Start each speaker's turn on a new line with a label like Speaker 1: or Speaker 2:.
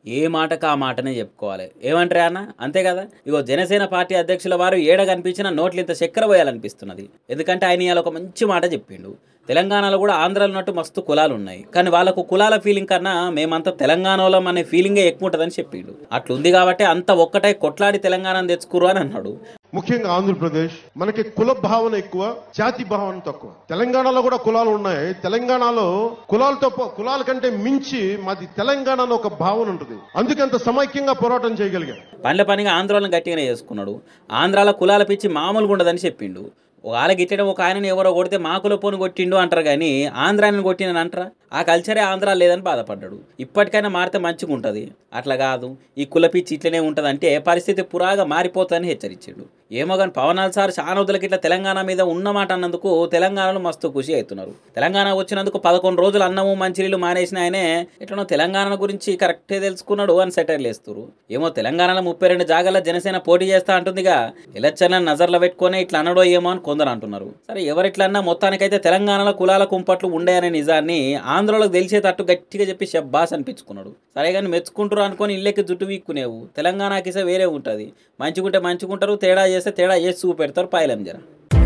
Speaker 1: ఏ మాటకు ఆ మాటనే చెప్పుకోవాలి ఏమంటారా అన్న అంతే కదా ఇగో జనసేన పార్టీ అధ్యక్షుల వారు ఏడ కనిపించిన నోట్లు ఇంత చక్కెర పోయాలనిపిస్తున్నది ఎందుకంటే ఆయన ఇవాళ ఒక మంచి మాట చెప్పిండు తెలంగాణలో కూడా ఆంధ్రాలో ఉన్నట్టు మస్తు కులాలు ఉన్నాయి కానీ వాళ్ళకు కులాల ఫీలింగ్ కన్నా మేమంతా తెలంగాణలో అనే ఫీలింగే ఎక్కువ ఉంటుందని చెప్పిండు అట్లుంది కాబట్టి అంత ఒక్కటై కొట్లాడి తెలంగాణను తెచ్చుకురు అని అన్నాడు
Speaker 2: ముఖ్యంగా ఆంధ్రప్రదేశ్ మనకి కుల భావన ఎక్కువ జాతి భావన తక్కువ తెలంగాణలో కూడా కులాలు ఉన్నాయి తెలంగాణలో కులాలతో పో- కులాల కంటే మించి మాది తెలంగాణలో ఒక భావన ఉంటుంది అందుకే అంత సమైక్యంగా పోరాటం చేయగలిగాం
Speaker 1: పనిల పనిగా ఆంధ్రాలను గట్టిగానే చేసుకున్నాడు ఆంధ్రాల కులాల పిచ్చి మామూలుగా ఉండదని చెప్పిండు ఒక ఆల గిట్టడం ఒక ఆయనని ఎవరో కొడితే మా కుల పోను కొట్టిండు అంటారు కానీ ఆంధ్రాని కొట్టినని అంటారా ఆ కల్చరే ఆంధ్రా లేదని బాధపడ్డాడు ఇప్పటికైనా మారితే మంచిగా ఉంటుంది అట్లా కాదు ఈ కుల పిచ్చి ఇట్లనే ఉంటుంది అంటే పరిస్థితి పురాగా మారిపోతుందని హెచ్చరించాడు ఏమో కానీ పవనాల్ సార్ చాలా వదిలకి ఇట్లా తెలంగాణ మీద ఉన్నమాట అన్నందుకు తెలంగాణలో మస్తు ఖుషి అవుతున్నారు తెలంగాణ వచ్చినందుకు పదకొండు రోజులు అన్నము మంచినీళ్ళు మానేసిన ఆయనే ఎట్లనో తెలంగాణ గురించి కరెక్టే తెలుసుకున్నాడు అని సెటైర్లు వేస్తారు ఏమో తెలంగాణలో ముప్పై రెండు జాగాల జనసేన పోటీ చేస్తా అంటుందిగా ఎలక్షన్ నజర్లో పెట్టుకొని ఇట్లా అనడో ఏమో అని కొందరు అంటున్నారు సరే ఎవరిట్లన్నా మొత్తానికైతే తెలంగాణలో కులాల కుంపట్లు ఉండే అనే నిజాన్ని ఆంధ్రలోకి తెలిసేటట్టు గట్టిగా చెప్పి షబ్బాస్ అనిపించుకున్నాడు సరే కానీ మెచ్చుకుంటారు అనుకొని ఇల్లెక్కి జుట్టు వీక్కునేవు తెలంగాణకిసే వేరే ఉంటుంది మంచిగుంటే మంచిగుంటారు తేడా చేస్తే తేడా చేసి చూపెడతారు పాయలేం జర